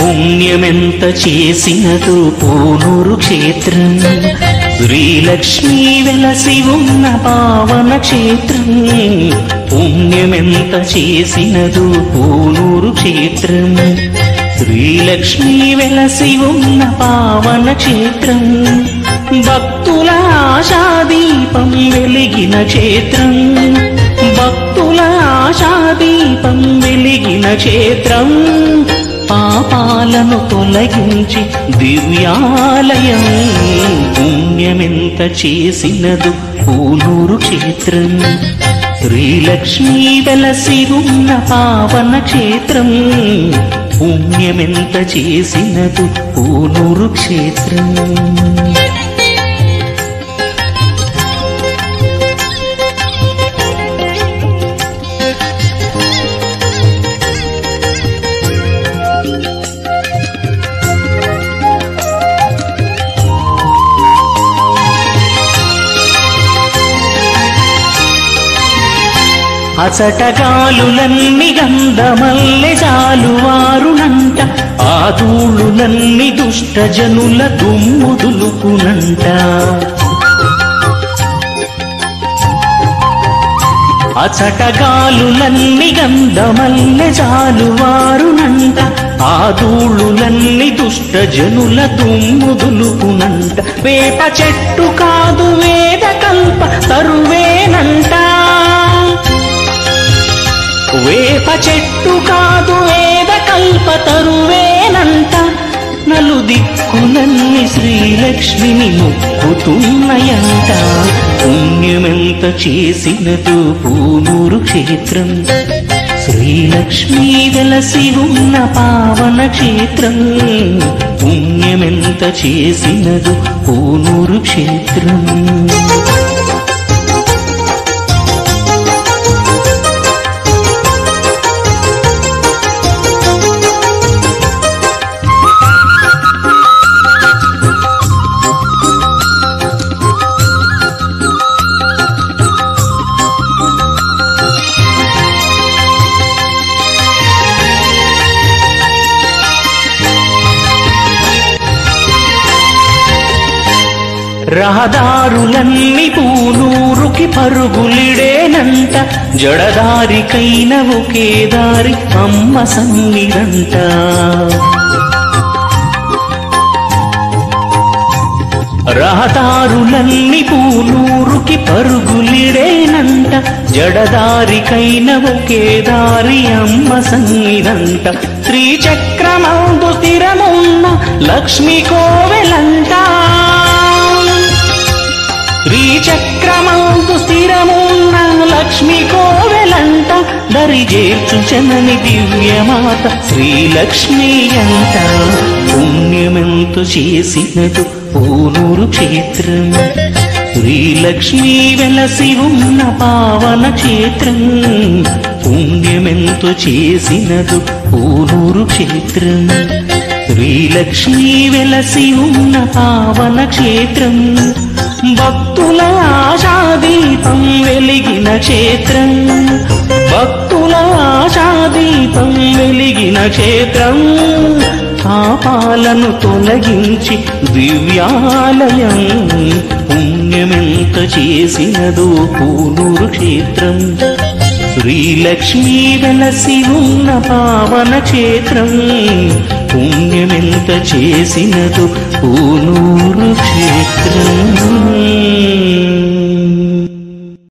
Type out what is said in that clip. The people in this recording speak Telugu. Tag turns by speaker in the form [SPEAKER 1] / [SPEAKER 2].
[SPEAKER 1] పుణ్యమెంత చేసినదు పూనూరు క్షేత్రం శ్రీలక్ష్మీ వెలసి ఉన్న పావన క్షేత్రం పుణ్యమెంత చేసినదు పూనూరు క్షేత్రం శ్రీలక్ష్మీ వెలసి ఉన్న పావన క్షేత్రం భక్తుల ఆశాదీపం వెలిగిన క్షేత్రం భక్తుల ఆశాదీపం వెలిగిన క్షేత్రం పాపాలను తొలగించి దివ్యాలయం పుణ్యమెంత చేసినదు పూనూరు క్షేత్రం శ్రీలక్ష్మీ వెలసి ఉన్న పావన క్షేత్రం పుణ్యమెంత చేసినదు పూనూరు క్షేత్రం అచటగాలులన్ని గంధమల్లె జాలువారునంట ఆ ధూళులన్ని దుష్ట జనుల దుమ్ము దులుపునంట అచటగాలులన్ని గంధమల్లె జాలువారునంట ఆ ధూళులన్ని దుష్ట జనుల దుమ్ము దులుపునంట వేప చెట్టు కాదు వేద కల్ప తరువేనంట వేప చెట్టు కాదు వేద కల్ప తరువేనంట నలు దిక్కులన్నీ శ్రీలక్ష్మిని మొక్కుతున్నాయంట పుణ్యమెంత చేసినదు పూనూరు క్షేత్రం శ్రీలక్ష్మీ వెలసి ఉన్న పావన క్షేత్రం పుణ్యమెంత చేసినదు పూనూరు క్షేత్రం రహదారులన్నీ పూనూరుకి పరుగులిడేనంట జడదారికైన ఒకే దారి అమ్మ సన్నిదంట రహదారులన్నీ పూనూరుకి పరుగులిడేనంట జడదారికైన ఒకే దారి అమ్మ సన్నిదంట శ్రీచక్రమందు స్థిరమున్న లక్ష్మీ కోవెలంట శ్రీచక్రమందు స్థిరమున్న లక్ష్మి కోవెలంట దరి చేర్చు జనని దివ్యమాత శ్రీలక్ష్మి అంట పుణ్యమెంతో చేసినదు పూనూరు క్షేత్రం శ్రీలక్ష్మి వెలసి ఉన్న పావన క్షేత్రం పుణ్యమెంతో చేసినదు పూనూరు క్షేత్రం శ్రీలక్ష్మీ వెలసి ఉన్న పావన క్షేత్రం భక్తుల ఆశాదీపం వెలిగిన క్షేత్రం భక్తుల ఆశాదీపం వెలిగిన క్షేత్రం పాపాలను తొలగించి దివ్యాలయం పుణ్యమెంత చేసినదో పూనూరు క్షేత్రం శ్రీలక్ష్మీ వెలసి ఉన్న పావన క్షేత్రం పుణ్యమెంత చేసినదు పూనూరు క్షేత్రం